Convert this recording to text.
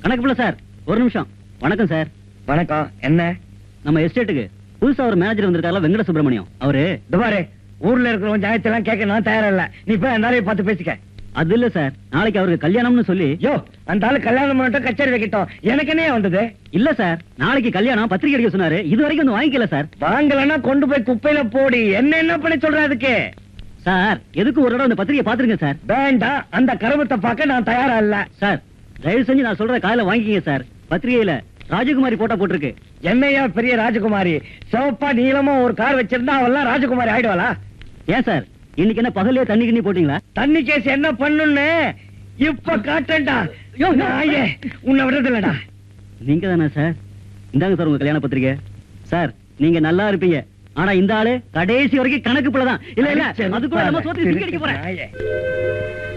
கணக்கு பிள்ளை சார் ஒரு நிமிஷம் வணக்கம் சார் வணக்கம் என்ன நம்ம எஸ்டேட்டுக்கு புதுசா ஒரு மேனேஜர் வந்திருக்காருல வெங்கட சுப்பிரமணியம் அவரு இந்த பாரு ஊர்ல இருக்கிறவங்க ஜாயத்தெல்லாம் கேட்க நான் தயாரா இல்ல நீ போய் அந்த ஆளைய பார்த்து பேசிக்க அது இல்ல சார் நாளைக்கு அவருக்கு கல்யாணம்னு சொல்லி யோ அந்த ஆளு கல்யாணம் பண்ணிட்டு கச்சேரி வைக்கட்டும் எனக்கு என்ன வந்தது இல்ல சார் நாளைக்கு கல்யாணம் பத்திரிக்கை அடிக்க சொன்னாரு இது வரைக்கும் வந்து வாங்கிக்கல சார் வாங்கலன்னா கொண்டு போய் குப்பையில போடி என்ன என்ன பண்ணி சொல்ற அதுக்கு சார் எதுக்கு ஒரு தடவை இந்த பத்திரிக்கை பாத்துருங்க சார் வேண்டாம் அந்த கருமத்தை பார்க்க நான் தயாரா இல்ல சார் தயவு செஞ்சு நான் சொல்ற காலையில வாங்கிக்கங்க சார் பத்திரிகையில ராஜகுமாரி போட்டோ போட்டிருக்கு என்னையா பெரிய ராஜகுமாரி சிவப்பா நீளமா ஒரு கார் வச்சிருந்தா அவெல்லாம் ராஜகுமாரி ஆயிடுவாளா ஏன் சார் இன்னைக்கு என்ன பகல்லே தண்ணி கிண்ணி போட்டீங்களா தண்ணி கேஸ் என்ன பண்ணுன்னு இப்ப காட்டேன்டா யோ நாயே உன்னை விடுறதில்லடா நீங்க தானே சார் இந்தாங்க சார் உங்க கல்யாண பத்திரிக்கை சார் நீங்க நல்லா இருப்பீங்க ஆனா இந்த ஆளு கடைசி வரைக்கும் கணக்கு பிள்ளை தான் இல்ல இல்ல அது கூட நம்ம சோத்து அடிக்க போறேன் நாயே